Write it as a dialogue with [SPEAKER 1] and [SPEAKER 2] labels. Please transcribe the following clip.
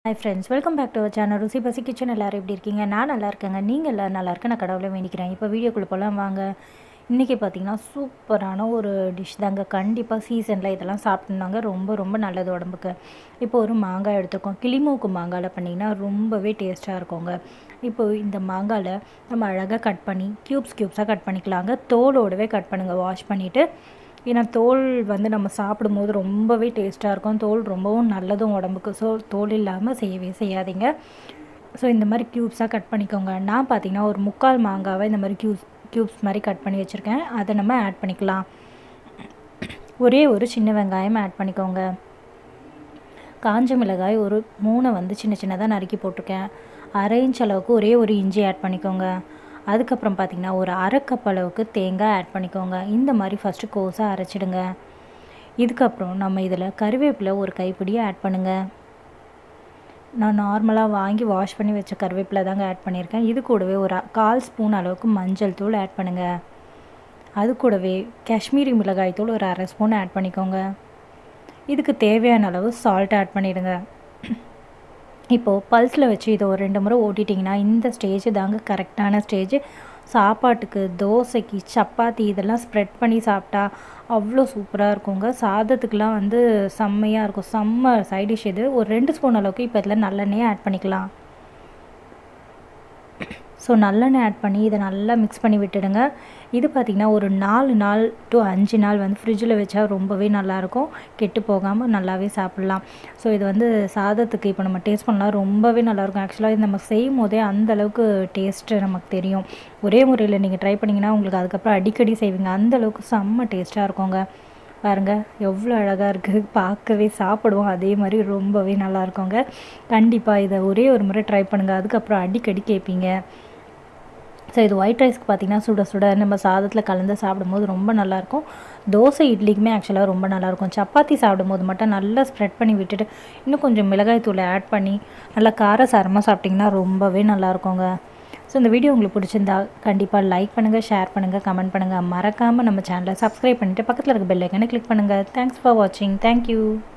[SPEAKER 1] hi friends welcome back to our channel Rusi Pasi kitchen எல்லோரும் எப்படி இருக்கீங்க நான் நல்லா இருக்கேங்க நீங்கள் எல்லோரும் நல்லா இருக்க நான் கடவுளை வேண்டிக்கிறேன் இப்போ வீடியோக்குள்ளே போகலாம் வாங்க இன்றைக்கி பார்த்தீங்கன்னா சூப்பரான ஒரு டிஷ் தாங்க கண்டிப்பாக சீசனில் இதெல்லாம் சாப்பிட்னாங்க ரொம்ப ரொம்ப நல்லது உடம்புக்கு இப்போ ஒரு மாங்காய் எடுத்துருக்கோம் கிளிமூக்கு மாங்காயில் பண்ணிங்கன்னா ரொம்பவே டேஸ்ட்டாக இருக்குங்க இப்போ இந்த மாங்காயில் நம்ம அழகாக கட் பண்ணி க்யூப்ஸ் க்யூப்ஸாக கட் பண்ணிக்கலாங்க தோலோடவே கட் பண்ணுங்கள் வாஷ் பண்ணிவிட்டு ஏன்னா தோல் வந்து நம்ம சாப்பிடும்போது ரொம்பவே டேஸ்ட்டாக இருக்கும் தோல் ரொம்பவும் நல்லதும் உடம்புக்கு ஸோ தோல் இல்லாமல் செய்யவே செய்யாதீங்க ஸோ இந்த மாதிரி க்யூப்ஸாக கட் பண்ணிக்கோங்க நான் பார்த்தீங்கன்னா ஒரு முக்கால் மாங்காவை இந்த மாதிரி க்யூப்ஸ் க்யூப்ஸ் மாதிரி கட் பண்ணி வச்சுருக்கேன் அதை நம்ம ஆட் பண்ணிக்கலாம் ஒரே ஒரு சின்ன வெங்காயம் ஆட் பண்ணிக்கோங்க காஞ்ச மிளகாய் ஒரு மூணை வந்து சின்ன சின்னதாக நறுக்கி போட்டிருக்கேன் அரை இன்ச் அளவுக்கு ஒரே ஒரு இஞ்சி ஆட் பண்ணிக்கோங்க அதுக்கப்புறம் பார்த்திங்கன்னா ஒரு அரை கப் அளவுக்கு தேங்காய் ஆட் பண்ணிக்கோங்க இந்த மாதிரி ஃபஸ்ட்டு கோஸாக அரைச்சிடுங்க இதுக்கப்புறம் நம்ம இதில் கருவேப்பிலை ஒரு கைப்பிடியை ஆட் பண்ணுங்கள் நான் நார்மலாக வாங்கி வாஷ் பண்ணி வச்ச கருவேப்பிலை தாங்க ஆட் பண்ணியிருக்கேன் இது கூடவே ஒரு கால் ஸ்பூன் அளவுக்கு மஞ்சள் தூள் ஆட் பண்ணுங்கள் அது கூடவே காஷ்மீரி மிளகாய் தூள் ஒரு அரை ஸ்பூன் ஆட் பண்ணிக்கோங்க இதுக்கு தேவையான அளவு சால்ட் ஆட் பண்ணிவிடுங்க இப்போது பல்ஸில் வச்சு இதை ஒரு ரெண்டு முறை ஓட்டிட்டிங்கன்னா இந்த ஸ்டேஜ் தாங்க கரெக்டான ஸ்டேஜ் சாப்பாட்டுக்கு தோசைக்கு சப்பாத்தி இதெல்லாம் ஸ்ப்ரெட் பண்ணி சாப்பிட்டா அவ்வளோ சூப்பராக இருக்குங்க சாதத்துக்கெலாம் வந்து செம்மையாக இருக்கும் செம்ம சைட் டிஷ் இது ஒரு ரெண்டு ஸ்பூன் அளவுக்கு இப்போ இதில் நல்லெண்ணெயை ஆட் பண்ணிக்கலாம் ஸோ நல்லெண்ணெய் ஆட் பண்ணி இதை நல்லா மிக்ஸ் பண்ணி விட்டுடுங்க இது பார்த்திங்கன்னா ஒரு நாலு நாள் டு அஞ்சு நாள் வந்து ஃப்ரிட்ஜில் வச்சா ரொம்பவே நல்லாயிருக்கும் கெட்டு போகாமல் நல்லாவே சாப்பிட்லாம் ஸோ இது வந்து சாதத்துக்கு இப்போ நம்ம டேஸ்ட் பண்ணலாம் ரொம்பவே நல்லாயிருக்கும் ஆக்சுவலாக இது நம்ம செய்யும் போதே அந்தளவுக்கு டேஸ்ட்டு நமக்கு தெரியும் ஒரே முறையில் நீங்கள் ட்ரை பண்ணிங்கன்னா உங்களுக்கு அதுக்கப்புறம் அடிக்கடி செய்வீங்க அந்தளவுக்கு செம்ம டேஸ்ட்டாக இருக்குங்க பாருங்கள் எவ்வளோ அழகாக இருக்குது பார்க்கவே சாப்பிடுவோம் அதே மாதிரி ரொம்பவே நல்லா இருக்குங்க கண்டிப்பாக இதை ஒரே ஒரு முறை ட்ரை பண்ணுங்கள் அதுக்கப்புறம் அடிக்கடி கேட்பீங்க ஸோ இது ஒயிட் ரைஸ்க்கு பார்த்திங்கன்னா சுட சுட நம்ம சாதத்தில் கலந்து சாப்பிடும்போது ரொம்ப நல்லாயிருக்கும் தோசை இட்லிக்குமே ஆக்சுவலாக ரொம்ப நல்லாயிருக்கும் சப்பாத்தி சாப்பிடும்போது மட்டும் நல்லா ஸ்ப்ரெட் பண்ணி விட்டுட்டு இன்னும் கொஞ்சம் மிளகாய் தூளை ஆட் பண்ணி நல்லா காரசாரமாக சாப்பிட்டிங்கன்னா ரொம்பவே நல்லாயிருக்குங்க ஸோ இந்த வீடியோ உங்களுக்கு பிடிச்சிருந்தா கண்டிப்பாக லைக் பண்ணுங்கள் ஷேர் பண்ணுங்கள் கமெண்ட் பண்ணுங்கள் மறக்காமல் நம்ம சேனலை சப்ஸ்கிரைப் பண்ணிவிட்டு பக்கத்தில் இருக்க பெல் ஐக்கனை கிளிக் பண்ணுங்கள் தேங்க்ஸ் ஃபார் வாட்சிங் தேங்க்யூ